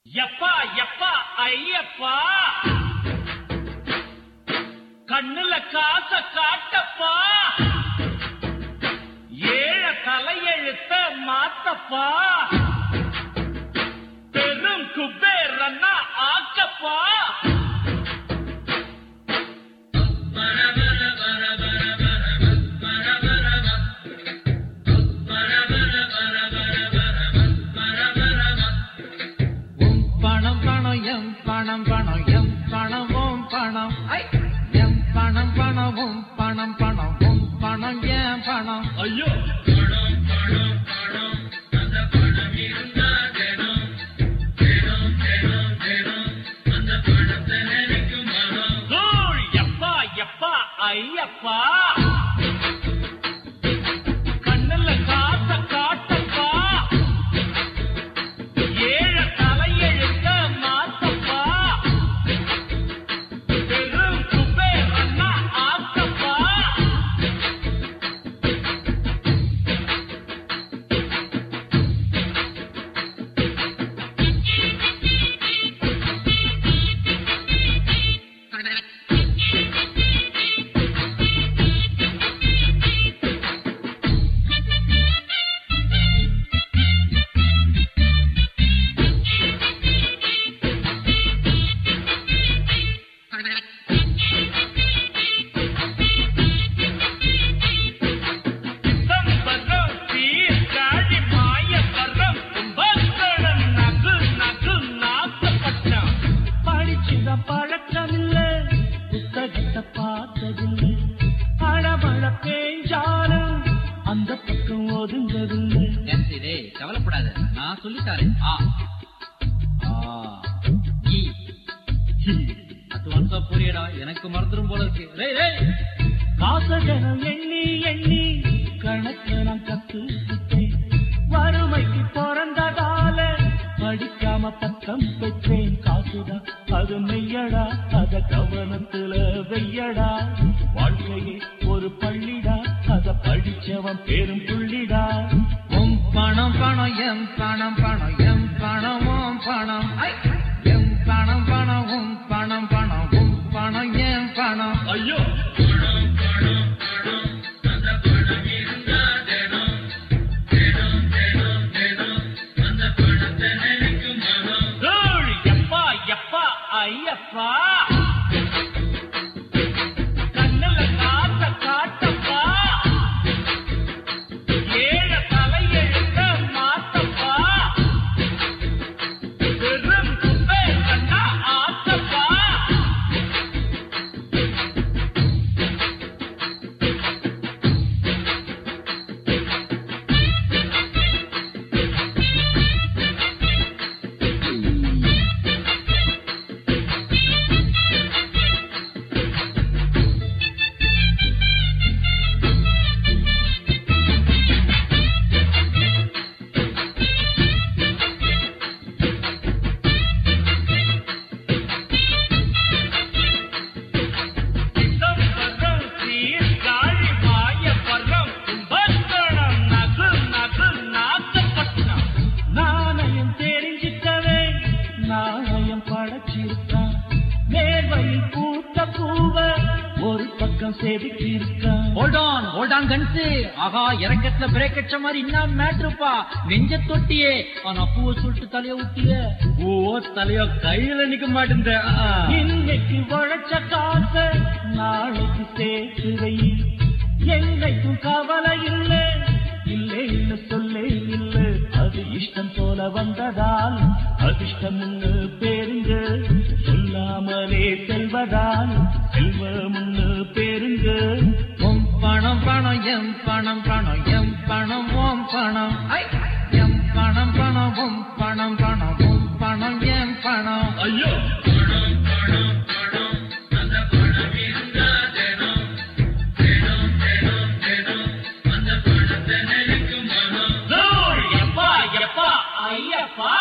எப்பா எப்பா ஐயப்பா கண்ணுல காச காட்டப்பா ஏழ தலையெழுத்த மாத்தப்பா பெரும் குபேரன்னா ஆக்கப்பா உம் பணம் பணம் எம் பணம் பணம் எம் பணம் உம் பணம் ஐ! எம் பணம் பணம் உம் பணம் பணம் உம் பணம் என் பணம் ஐயோ தூள் எப்பா எப்பா ஐயப்பா கண்ணுல காச காட்டப்பா ஏழ தலையெழுத்த மாத்தப்பா பெரும் குபேரன்னா ஆக்கப்பா சிதம்பரம் சீர்காழி மாயவரம் கும்பகோணம் நகு நகு நாகப்பட்டினம் படிச்சுத பழக்கமில்ல புத்தகத்தை பார்த்ததில்லை அடமழ பேஞ்சாலும் அந்த பக்கம் ஒதுங்கதில்லை ஜென்சி டேய் கவலைப்படாத நான் சொல்லித்தாரேன் ஆ ஆ இ ஹி. அது வந்தா புரியடா எனக்கு மறந்துடும் போல இருக்கு டேய் டேய் காசகனம் எண்ணி எண்ணி கணக்கு நான் கத்துக்கிட்டேன் வறுமைக்கு பிறந்ததால படிக்காம பக்கம் பெற்றேன் காசுதான் அது மெய்யடா அத கவனத்துல வெய்யடா வாழ்க்கையே ஒரு பள்ளிடா அத படிச்சவன் பெரும் புள்ளிடா உம் பணம் பணம் எம் பணம் பணம் எம் பணம் உம் பணம் ஐ! எம் பணம் பணம் உம் பணம் பணம் உம் பணம் என் பணம் ஐயோ தூள் எப்பா எப்பா ஐயப்பா கண்ணுல காத்த காட்டப்பா ஏழ தலையெழுத்த மாத்தப்பா பெரும் குபேரன்னா ஆத்தப்பா சிதம்பரம் சீர்காழி மாயவரம் கும்பகோணம் நகு நகு நாகப்பட்டினம் நாணயம் தெரிஞ்சிட்டவே நாணயம் படைச்சிருக்கான் நேர்வழியில் பூத்த பூவ ஒரு பக்கம் செதுக்கியிருக்கான் hold on hold on guns ஆகா இறக்கத்துல பிரேக் அடிச்ச மாதிரி என்ன மேட்ருப்பா நெஞ்ச தொட்டியே ஆனா பூவை சொல்லிட்டு தலைய ஊட்டிய ஓ தலையோ கையில நிக்க மாட்டேந்த இன்னைக்கு உழைச்ச காச நாளைக்கு சேர்த்து வை என்னைக்கும் கவலை இல்லை இல்லைன்னு சொல்லே இல்லை அது இஷ்டம் போல வந்ததால் அதிர்ஷ்டம் பேருங்க சொல்லாமலே செல்வதால் செல்வம்னு பேருங்க உம் பணம் பணம் எம் பணம் பணம் எம் பணம் ஓம் பணம் ஐ! எம் பணம் பணம் உம் பணம் பணம் உம் பணம் என் பணம் ஐயோ தூள் எப்பா எப்பா ஐயப்பா